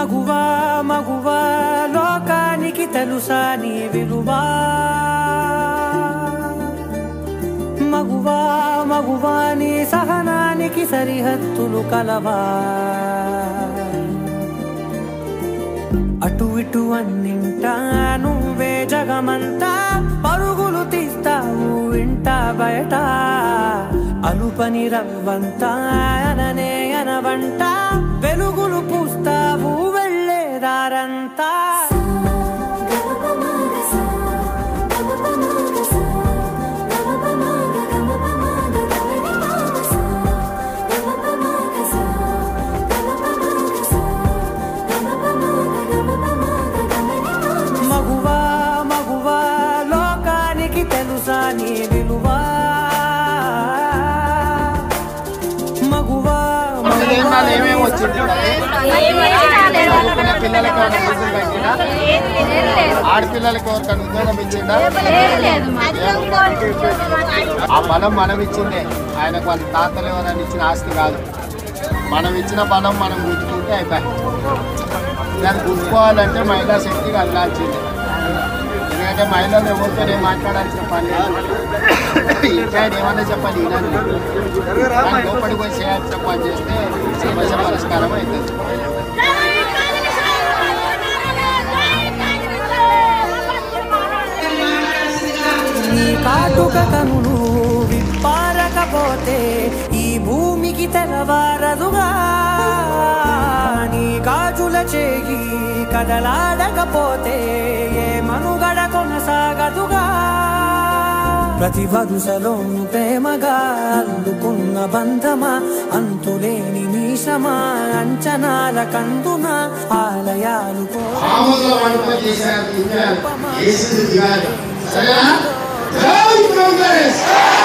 మగువా మగువా లోకానికి తెలుసా నీ విలువా మగువా మగువా నీ సహనానికి సరిహద్దులు కలవా అటు ఇటు అన్నింటా నువ్వే జగమంతా పరుగులు తీస్తావు ఇంట బయట అలుపని రవ్వంతా అననే అనవంట వెలుగులు పూస్తావు వెళ్ళేదారంతా మగువా మగువా లోకానికి తెలుసా నీ విలువా మగువా అసలు ఏం నాన్న ఏమేమి వచ్చింది చదువుకునే పిల్లలకి ఏమైనా ఫీజులు తగ్గినా ఆడపిల్లలకి ఎవరికైనా ఉద్యోగం ఇచ్చిందా ఆ బలం మనం ఇచ్చిందే ఆయనకు వాళ్ళ తాతలు ఎవరైనా ఇచ్చిన ఆస్తి కాదు మనం ఇచ్చిన బలం మనం గుర్తుకుంటే అయిపోయి దాన్ని గుర్తుకోవాలంటే మహిళా శక్తికి అందాల్సిందే ఎందుకంటే మహిళలు ఎవరితో ఏం మాట్లాడాల్సిన పని లేదు ఇంకా ఆయన ఏమన్నా చెప్పాలి ఈయన దాని లోపలికి పోయి చేయాల్సిన పని చేస్తే సమస్య పరిష్కారం అవుతుంది నీ కాటుక కనులు విప్పారకపోతే ఈ భూమికి తెలవారదుగా నీ గాజుల చేయి కదలాడకపోతే ఏ మనుగడ కొనసాగదుగా ప్రతి వరుసలోను ప్రేమగా అందుకున్న బంధమా అంతులేని నీశమా అంచనాల కందున ఆలయాలు కో ఆమోదం అనుమతి చేసిన యేసు దిగాలి సరేనా జై కాంగ్రెస్